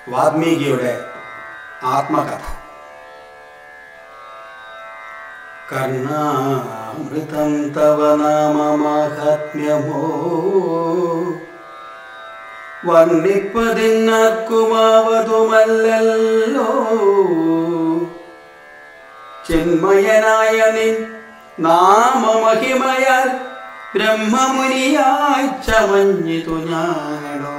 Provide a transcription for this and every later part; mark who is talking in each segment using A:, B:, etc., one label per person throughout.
A: വാൽമീകിയുടെ ആത്മകഥ കർണാമൃതം തവ നാമ മാഹാത്മ്യമോ വർണ്ണിപ്പതിന്നർക്കുമാവതുമല്ലോ ചിന്മയനായ നിൻ നാമമഹിമയാൽ ബ്രഹ്മമുനിയായി ചമഞ്ഞിതു ഞാനടോ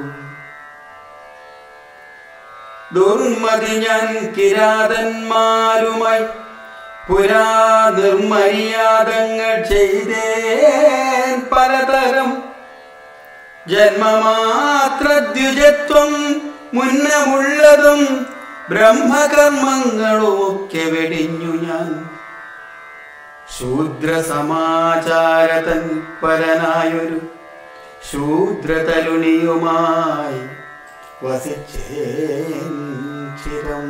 A: ദുർമതി ഞാൻ കിരാതന്മാരുമായി പുരാ നിർമര്യാദങ്ങൾ ചെയ്തേൻ പലതരം ജന്മമാത്രദ്വിജത്വം മുന്നമുള്ളതും ബ്രഹ്മകർമ്മങ്ങളുമൊക്കെ വെടിഞ്ഞു ഞാൻ ശൂദ്ര സമാചാരതൻ പരനായൊരു ശൂദ്രതലുണിയുമായി വസിച്ചേൻ ചിരം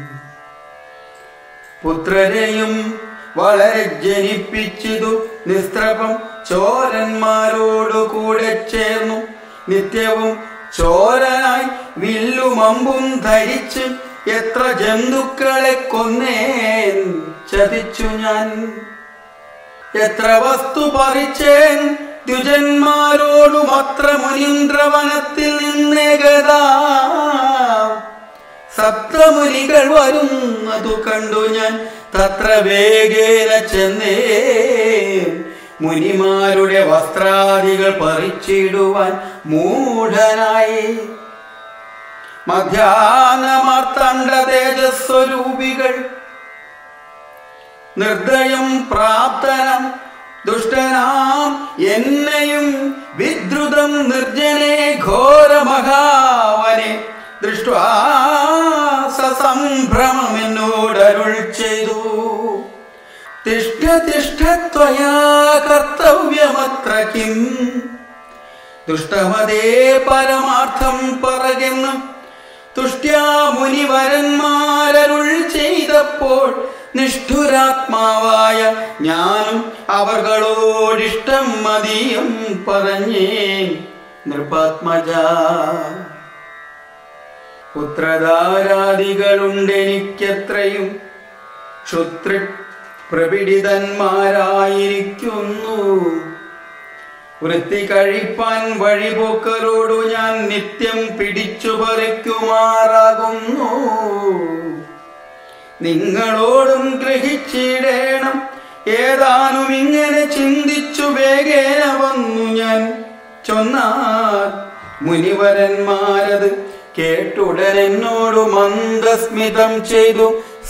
A: പുത്രരെയും വളരെ ജനിപ്പിച്ചിതു നിസ്ത്രപം ചോരന്മാരോടു കൂടെ ചേർന്നു നിത്യവും ചോരനായി വില്ലുമമ്പും ധരിച്ച് എത്ര ജന്തുക്കളെ കൊന്നേൻ ചതിച്ചു ഞാൻ എത്ര വസ്തു പറിച്ചേൻ ദ്വിജന്മാരോടും അത്ര മുനീന്ദ്രവനത്തിൽ നിന്നേകതാ സപ്തമുനികൾ വരുന്നതു കണ്ടു ഞാൻ തത്ര വേഗേന ചെന്നേ മുനിമാരുടെ വസ്ത്രാദികൾ പറിച്ചിടുവാൻ മൂഢനായി മധ്യാഹ്നമാർത്തണ്ട തേജസ്വരൂപികൾ നിർദ്ദയം പ്രാപ്തനം ദുഷ്ടനാം എന്നെയും വിദ്രുതം നിർജനെ ഘോരമഹാവനെ ദൃഷ്ട്വാ സസംഭ്രമം എന്നോടരുൾ ചെയ്തു തിഷ്ഠ തിഷ്ഠത്വയാ കർത്തവ്യമത്ര കിം ദുഷ്ടമതേ പരമാർത്ഥം പറകെന്ന് തുഷ്ട്യാ മുനിവരന്മാരരുൾ ചെയ്തപ്പോൾ നിഷ്ഠുരാത്മാവായ ഞാനും അവർകളോടിഷ്ടം മതിയും പറഞ്ഞേ നൃപാത്മജ പുത്രധാരാദികളുണ്ടെനിക്കെത്രയും ക്ഷുത്രി പ്രപിഡിതന്മാരായിരിക്കുന്നു വൃത്തി കഴിപ്പാൻ വഴിപോക്കരോടു ഞാൻ നിത്യം പിടിച്ചു പറിക്കുമാറാകുന്നു നിങ്ങളോടും ഗ്രഹിച്ചിടേണം ഏതാനും ഇങ്ങനെ ചിന്തിച്ചു വേഗേന വന്നു ഞാൻ ചൊന്നാൽ മുനിവരന്മാരത് കേട്ടുടനെന്നോട് മന്ദസ്മിതം ചെയ്തു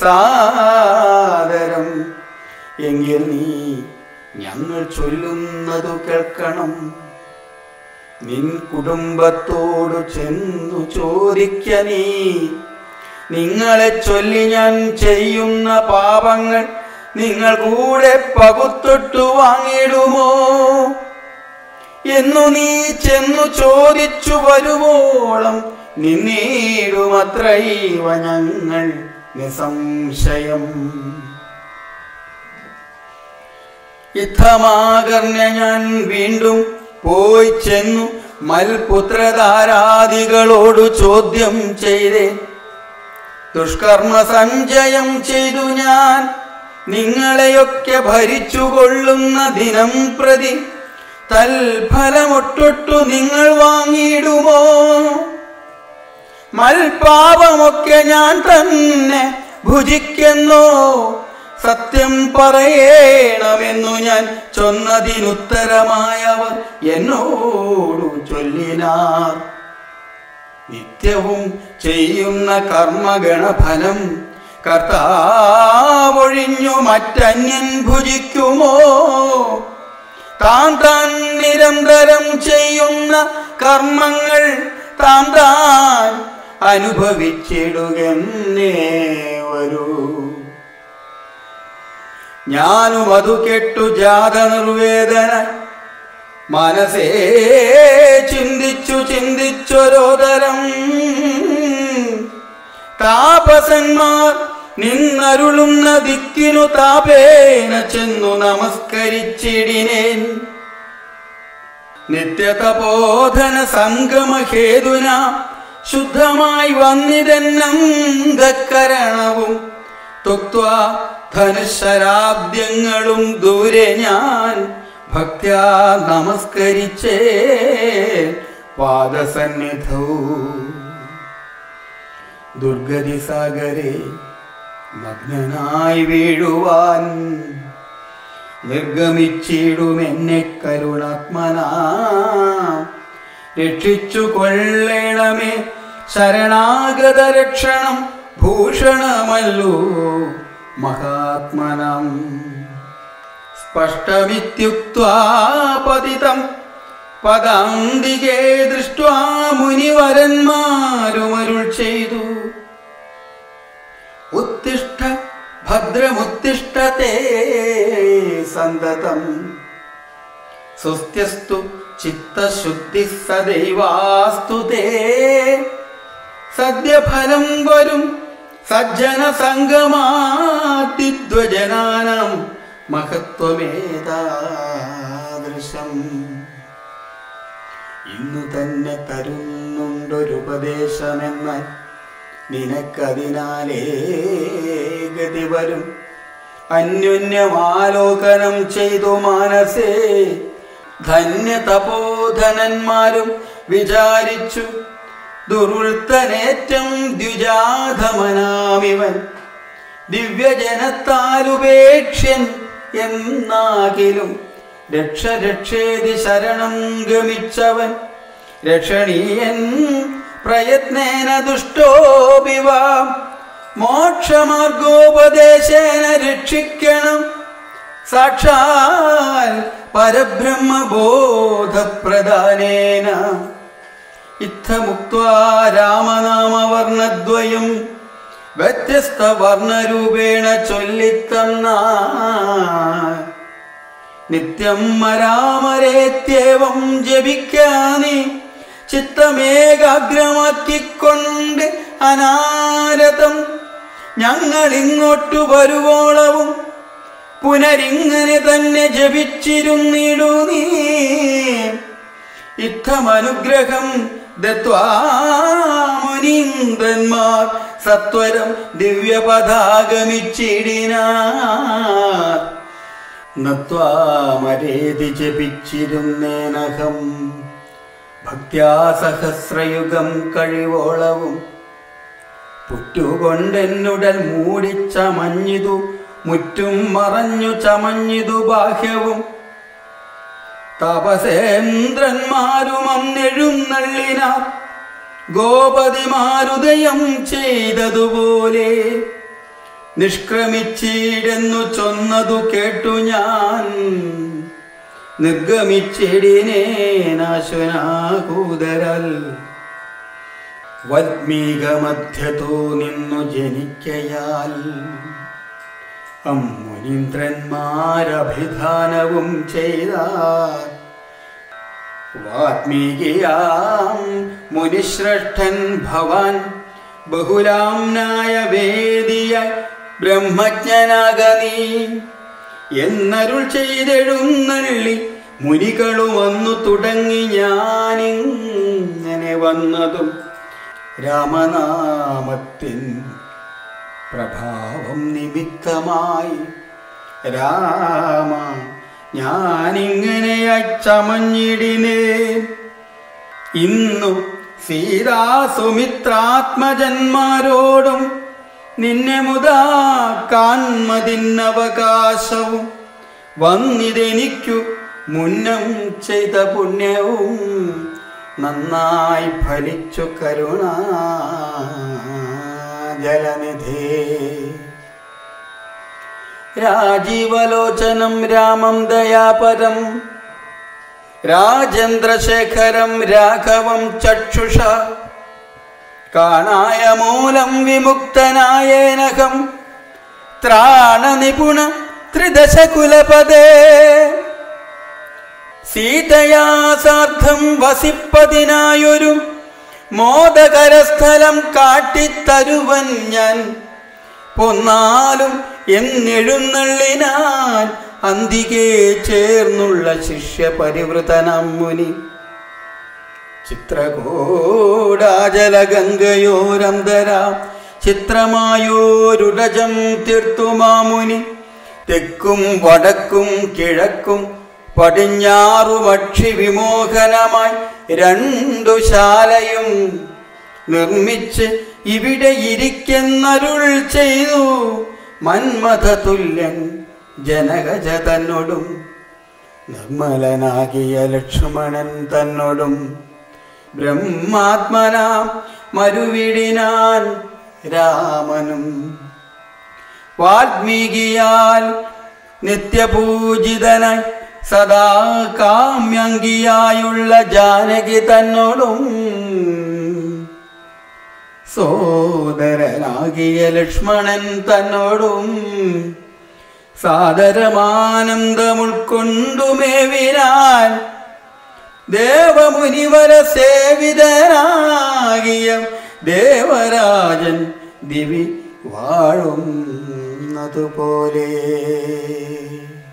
A: സാദരം എങ്കിൽ നീ ഞങ്ങൾ ചൊല്ലുന്നതു കേൾക്കണം നിൻ കുടുംബത്തോടു ചെന്നു ചോദിക്ക നീ നിങ്ങളെ ചൊല്ലി ഞാൻ ചെയ്യുന്ന പാപങ്ങൾ നിങ്ങൾ കൂടെ പകുത്തൊട്ടു വാങ്ങിടുമോ എന്നു നീ ചെന്നു ചോദിച്ചു വരുവോളം നിന്നീടുമത്രൈവ ഞങ്ങൾ നിസംശയം യുദ്ധമാകർണ്യ ഞാൻ വീണ്ടും പോയി ചെന്നു മൽപുത്രധാരാദികളോടു ചോദ്യം ചെയ്തേ ദുഷ്കർമ്മ സഞ്ചയം ചെയ്തു ഞാൻ നിങ്ങളെയൊക്കെ ഭരിച്ചുകൊള്ളുന്ന ദിനം പ്രതി തൽഫലമൊട്ടൊട്ടു നിങ്ങൾ വാങ്ങിയിടുമോ മൽപാപമൊക്കെ ഞാൻ തന്നെ ഭുജിക്കുന്നോ സത്യം പറയണമെന്നു ഞാൻ ചൊന്നതിനുത്തരമായവർ എന്നോടു ചൊല്ലിനാർ നിത്യവും ചെയ്യുന്ന കർമ്മഗണഫലം കർത്താവൊഴിഞ്ഞു മറ്റന്യൻ ഭുജിക്കുമോ താൻ താൻ നിരന്തരം ചെയ്യുന്ന കർമ്മങ്ങൾ താൻ താൻ അനുഭവിച്ചിടുകന്നേ വരൂ ഞാനും അതു കെട്ടു ജാത നിർവേദന മനസ്സേ ചിന്തിച്ചു ചിന്തിച്ചൊരോതരം താപസന്മാർ നിന്നരുളുന്ന ദിക്കിനു താപേന ചെന്നു നമസ്കരിച്ചിടിനേൻ നിത്യതപോധന സംഗമഹേതുന ശുദ്ധമായി വന്നിതെന്നങ്കരണവും തുക്വാ ധനുശരാബ്ദ്യങ്ങളും ദൂരെ ഞാൻ ഭക്ത്യാ നമസ്കരിച്ചേ പാദസന്നിധൗ ദുർഗതി സാഗരെ മഗ്നനായി വീഴുവാൻ നിർഗമിച്ചിടുമെന്നെ കരുണാത്മനാ രക്ഷിച്ചു കൊള്ളണമേ ശരണാഗത രക്ഷണം ഭൂഷണമല്ലോ മഹാത്മനം സ്പഷ്ടമിത്യുക്വാ പതിതം പദാന്തികേ ദൃഷ്ട്വാ മുനിവരന്മാരുമരുൾ ചെയ്തു ഉത്തിഷ്ഠ ഭദ്രമുത്തിഷ്ഠത്തെ സന്തതം സ്വസ്ത്യസ്തു ചിത്തശുദ്ധി സദൈവാസ്തു തേ സദ്യഫലം വരും സജ്ജന സംഗമാതിധ്വജനാനം മഹത്വമേതാദൃശം ഇന്നു തന്നെ തരുന്നുണ്ടൊരുപദേശമെന്നാൽ നിനക്കതിനാലേ ഗതി വരും അന്യോന്യമാലോകനം ചെയ്തു മാനസേ ധന്യ തപോധനന്മാരും വിചാരിച്ചു ദുർവൃത്തനേറ്റം ദ്വിജാധമനാമിവൻ ദിവ്യജനത്താലുപേക്ഷ്യൻ എന്നാകിലും രക്ഷ രക്ഷേതി ശരണം ഗമിച്ചവൻ രക്ഷണീയൻ പ്രയത്നേന ദുഷ്ടോപിവ മോക്ഷമാർഗോപദേശേന രക്ഷിക്കണം സാക്ഷാൽ പരബ്രഹ്മബോധപ്രദാനേന ഇത്തമുക്വാ രാമനാമവർണദ്വയം വ്യത്യസ്ത വർണ്ണരൂപേണ ചൊല്ലിത്തന്ന നിത്യം മരാമരേത്യവം ജപിക്കാനി ചിത്തമേകാഗ്രമാക്കിക്കൊണ്ട് അനാരതം ഞങ്ങൾ ഇങ്ങോട്ടു വരുവോളവും പുനരിങ്ങനെ തന്നെ ജപിച്ചിരുന്നിടു നീ ഇത്തമനുഗ്രഹം ദത്വാമുനീന്ദ്രന്മാർ സത്വരം ദിവ്യപഥാഗമിച്ചിടിനാർ നത്വാമരേതി ജപിച്ചിരുന്നേനഹം ഭക്ത്യാസഹസ്രയുഗം കഴിവോളവും പുറ്റുകൊണ്ടെന്നുടൽ മൂടിച്ചമഞ്ഞിതു മുറ്റും മറഞ്ഞു ചമഞ്ഞിതു ബാഹ്യവും തപസേന്ദ്രന്മാരും അന്നെഴുന്നള്ളിനാർ ഗോപതിമാരുദയം ചെയ്തതുപോലെ നിഷ്ക്രമിച്ചിടെന്നു ചൊന്നതു കേട്ടു ഞാൻ നിർഗമിച്ചിടിനേനാശുനാകൂതരൽ വത്മീകമധ്യതോ നിന്നു ജനിക്കയാൽ അമ്മുനീന്ദ്രന്മാരഭിധാനവും ചെയ്ത വാത്മീകിയാം മുനിശ്രേഷ്ഠൻ ഭവാൻ ബഹുലാംനായ വേദിയ ബ്രഹ്മജ്ഞനാകനീ എന്നരുൾ ചെയ്തെഴുന്നള്ളി മുനികളു വന്നു തുടങ്ങി ഞാനിങ്ങനെ വന്നതും രാമനാമത്തിൻ പ്രഭാവം നിമിത്തമായി രാമ ഞാനിങ്ങനെ ചമഞ്ഞിടിനേ ഇന്നു സീതാസുമിത്രാത്മജന്മാരോടും നിന്നെ മുതാ കാൺമതിന്നവകാശവും വന്നിതെനിക്കു മുന്നം ചെയ്ത പുണ്യവും നന്നായി ഫലിച്ചു കരുണ ജലനിധേ രാജീവലോചനം രാമം ദയാപരം രാജേന്ദ്രശേഖരം രാഘവം ചക്ഷുഷ കാണായ മൂലം വിമുക്തനായേനകം ത്രാണനിപുണ ത്രിദശകുലപദേ സീതയാ സാർദ്ധം വസിപ്പതിനായൊരു മോദകരസ്ഥലം കാട്ടിത്തരുവൻ ഞാൻ പൊന്നാലും എന്നെഴുന്നള്ളിനാൻ അന്തികെ ചേർന്നുള്ള ശിഷ്യ പരിവൃതനം മുനി ചിത്രകൂടാചലഗംഗയോരന്തരാം ചിത്രമായോരുടജം തീർത്തുമാമുനി തെക്കും വടക്കും കിഴക്കും പടിഞ്ഞാറുമക്ഷി വിമോഹനമായി രണ്ടു ശാലയും നിർമ്മിച്ച് ഇവിടെ ഇരിക്കുന്നരുൾ ചെയ്തു മന്മഥ തുല്യൻ ജനകജ തന്നോടും നിർമ്മലനാകിയ ലക്ഷ്മണൻ തന്നോടും ബ്രഹ്മാത്മനാം മരുവിടിനാൻ രാമനും വാൽമീകിയാൽ നിത്യപൂജിതനായി സദാ കാമ്യങ്കിയായുള്ള ജാനകി തന്നോടും സോദരനാകിയ ലക്ഷ്മണൻ തന്നോടും സാദരമാനന്ദമുൾക്കൊണ്ടുമേവിനാൻ ദേവമുനിവര സേവിതനാകിയ ദേവരാജൻ ദിവി വാഴുന്നതുപോലെ